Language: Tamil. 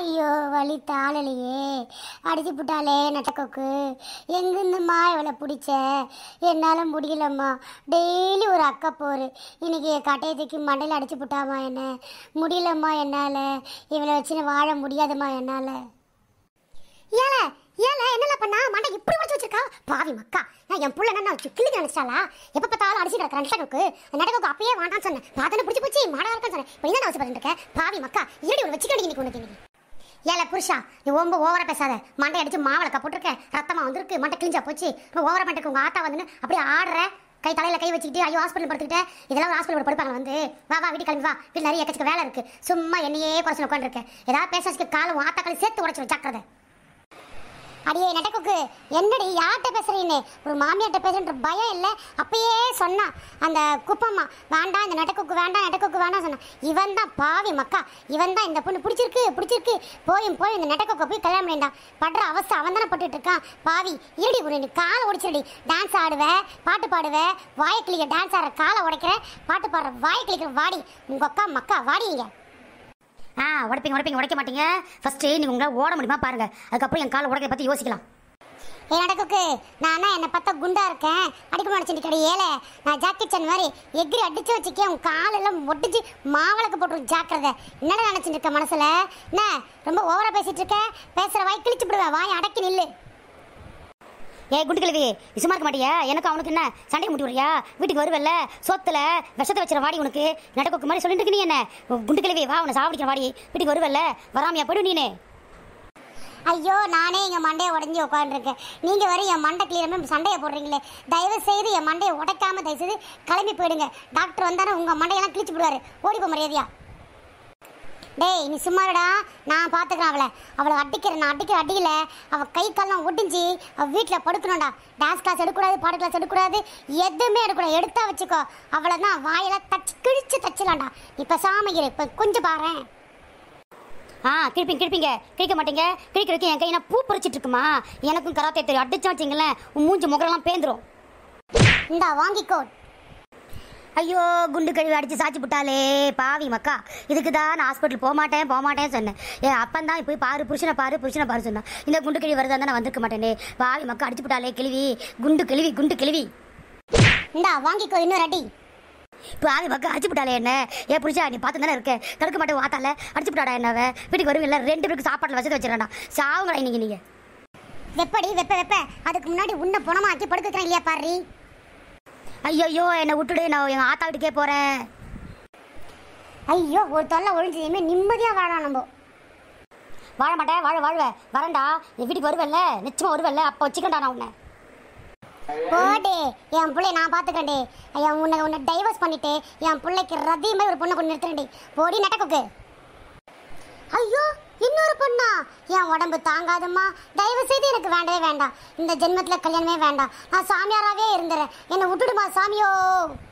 ஐயோ வலி தாளலையே அடிச்சு புட்டாலே நட்டக்கோக்கு எங்கேருந்துமா இவளை பிடிச்ச என்னால் முடியலம்மா டெய்லி ஒரு அக்கா போரு இன்னைக்கு என் கட்டையை தூக்கி மண்டையில் அடிச்சு புட்டாமா என்ன முடியலம்மா என்னால் இவளை வச்சுன்னு வாழ முடியாதும்மா என்னால் ஏல ஏல என்னல பண்ணா மண்டை இப்படி உடச்சு வச்சிருக்கா பாவி மக்கா நான் என் புள்ள என்ன கிளிக்கு நினைச்சாலா எப்ப பார்த்தாலும் அடிச்சு கிடக்குற நட்டனுக்கு நட்டனுக்கு அப்பயே வேண்டாம்னு சொன்னேன் பார்த்தா பிடிச்சி போச்சு மாடா இருக்கான்னு சொன்னேன் இப்போ என்ன அவசரப்பட்டு இருக்க பாவி மக்கா இருடி ஒரு வச்சுக்கடி இன்னைக்கு உனக்கு இன்னைக்கு ஏல புருஷா நீ ரொம்ப ஓவரா பேசாத மண்டை அடிச்சு மாவளை போட்டிருக்க ரத்தமா வந்திருக்கு மண்டை கிழிஞ்சா போச்சு ரொம்ப ஓவரா பண்ணிட்டு உங்க ஆத்தா வந்து அப்படியே ஆடுற கை தலையில கை வச்சுக்கிட்டு ஐயோ ஹாஸ்பிட்டல் படுத்துக்கிட்டே இதெல்லாம் ஹாஸ்பிட்டல் படுப்பாங்க வந்து வா வா வீட்டு கிளம்பி வா வீட்டில் நிறைய எக்கச்சக்க வேலை இருக்கு சும்மா என்னையே குறைச்சு உட்காந்துருக்கேன் ஏதாவது பேசாச்சுக்கு காலம் உன் ஆத்தா காலம் சேர்த்து உடச்சு வச்சாக்கிறத அடியே நெட்டக்குக்கு என்னடி யார்கிட்ட பேசுறீன்னு ஒரு மாமியார்ட்ட பேசுன்ற பயம் இல்லை அப்பயே சொன்னா அந்த குப்பம்மா வேண்டாம் இந்த நெட்டக்குக்கு வேண்டாம் நெட்டக்குக்கு வேண்டாம் சொன்னா இவன் தான் பாவி மக்கா இவன் தான் இந்த பொண்ணு பிடிச்சிருக்கு பிடிச்சிருக்கு போயும் போய் இந்த நெட்டக்குக்க போய் கல்யாணம் பண்ணிண்டா படுற அவஸ்தை அவன் தானே பட்டுட்டு இருக்கான் பாவி இருடி ஒரு நீ காலை உடைச்சிருடி டான்ஸ் ஆடுவ பாட்டு பாடுவ வாயை கிளிக்க டான்ஸ் ஆடுற காலை உடைக்கிற பாட்டு பாடுற வாயை கிளிக்கிற வாடி உங்க அக்கா மக்கா வாடி இங்க ஆ உடைப்பீங்க உடைப்பீங்க உடைக்க மாட்டீங்க ஃபர்ஸ்ட் நீங்க உங்களால் ஓட முடியுமா பாருங்க அதுக்கப்புறம் என் காலை உடைக்க பத்தி யோசிக்கலாம் ஏ நடக்குக்கு நான் என்னை பார்த்தா குண்டா இருக்கேன் அடிக்க மாட்டேன் கடை ஏல நான் ஜாக்கெட் சன் மாதிரி எகிரி அடிச்சு வச்சுக்கேன் உன் காலெல்லாம் ஒட்டிச்சு மாவளக்கு போட்டு ஜாக்கிரதை என்னடா நினைச்சிட்டு இருக்க மனசுல என்ன ரொம்ப ஓவரா பேசிட்டு இருக்க பேசுற வாய் கிழிச்சு விடுவேன் வாய் அடக்கி நில்லு ஏ குண்டு கிழவி நீ சும்மா இருக்க மாட்டியா எனக்கு அவனுக்கு என்ன சண்டை முட்டி விடுறியா வீட்டுக்கு வருவல்ல சோத்துல விஷத்தை வச்சிட வாடி உனக்கு நடக்கோக்கு மாதிரி சொல்லிட்டு இருக்க நீ என்ன குண்டு கிழவி வா உன்னை சாவடிக்கிற வாடி வீட்டுக்கு வருவல்ல வராமையா போயிடு நீனே ஐயோ நானே இங்க மண்டையை உடஞ்சி உட்காந்துருக்கேன் நீங்க வரை என் மண்டை கிளியரமே சண்டையை போடுறீங்களே தயவு செய்து என் மண்டையை உடைக்காம தயவு செய்து கிளம்பி போயிடுங்க டாக்டர் வந்தானே உங்க மண்டையெல்லாம் கிழிச்சு விடுவாரு ஓடி போ மரியாதையா டேய் நீ சும்மாடா நான் பார்த்துக்கிறேன் அவளை அவளை அடிக்கிறேன் நான் அடிக்கிற அடியில அவள் கை கால்லாம் ஒடிஞ்சு அவள் வீட்டில் படுக்கணும்டா டான்ஸ் கிளாஸ் எடுக்கக்கூடாது பாட்டு கிளாஸ் எடுக்கக்கூடாது எதுவுமே எடுக்கக்கூடாது எடுத்தா வச்சுக்கோ அவளை தான் வாயெல்லாம் தச்சு கிழிச்சு தச்சிடலாம்டா நீ பேசாம இரு இப்போ கொஞ்சம் பாரேன் ஆ கிழிப்பீங்க கிழிப்பீங்க கிழிக்க மாட்டீங்க கிழிக்கிறதுக்கு என் கையினா பூ பறிச்சிட்டு இருக்குமா எனக்கும் கராத்தே தெரியும் அடிச்சா வச்சிங்களேன் உன் மூஞ்சி முகரெல்லாம் பேந்துரும் இந்தா வாங்கிக்கோ ஐயோ குண்டு கழுவி அடிச்சு சாச்சி புட்டாலே பாவி மக்கா இதுக்கு தான் நான் ஹாஸ்பிட்டல் போக மாட்டேன் போக மாட்டேன்னு சொன்னேன் ஏன் அப்பன் தான் போய் பாரு புருஷனை பாரு புருஷனை பாரு சொன்னான் இந்த குண்டு கிழவி வருதா நான் வந்திருக்க மாட்டேனே பாவி மக்கா அடிச்சு புட்டாலே கிழவி குண்டு கிழவி குண்டு கிழவி இந்தா வாங்கிக்கோ இன்னொரு அடி பாவி மக்கா அடிச்சு புட்டாலே என்ன ஏ புருஷா நீ பார்த்து தானே இருக்க தடுக்க மாட்டேன் வாத்தால அடிச்சு புட்டாடா என்னவ வீட்டுக்கு வருவீங்களா ரெண்டு பேருக்கு சாப்பாட்டில் வசதி வச்சிடறா சாவுங்களா இன்னைக்கு நீங்க வெப்படி வெப்ப வெப்ப அதுக்கு முன்னாடி உன்னை புணமாக்கி படுக்க வைக்கிறேன் இல்லையா பாரு ஐயோ என்னை விட்டுடு நான் எங்கள் ஆத்தா வீட்டுக்கே போகிறேன் ஐயோ ஒரு தொல்லை ஒழிஞ்சதுமே நிம்மதியாக வாழலாம் நம்ம வாழ மாட்டேன் வாழ வாழ்வ வரேன்டா என் வீட்டுக்கு வருவல்ல நிச்சயமா வருவல்ல அப்போ வச்சுக்கண்டா நான் உன்னை போடே என் பிள்ளை நான் பார்த்துக்கண்டே என் உன்னை உன்னை டைவர்ஸ் பண்ணிட்டு என் பிள்ளைக்கு ரதி மாதிரி ஒரு பொண்ணை கொண்டு நிறுத்துறேன்டி போடி நட்டக்குக்கு ஐயோ இன்னொரு பொண்ணா என் உடம்பு தாங்காதம்மா தயவு செய்து எனக்கு வேண்டவே வேண்டாம் இந்த ஜென்மத்தில் கல்யாணமே வேண்டாம் நான் சாமியாராவே இருந்துறேன் என்னை விட்டுடுமா சாமியோ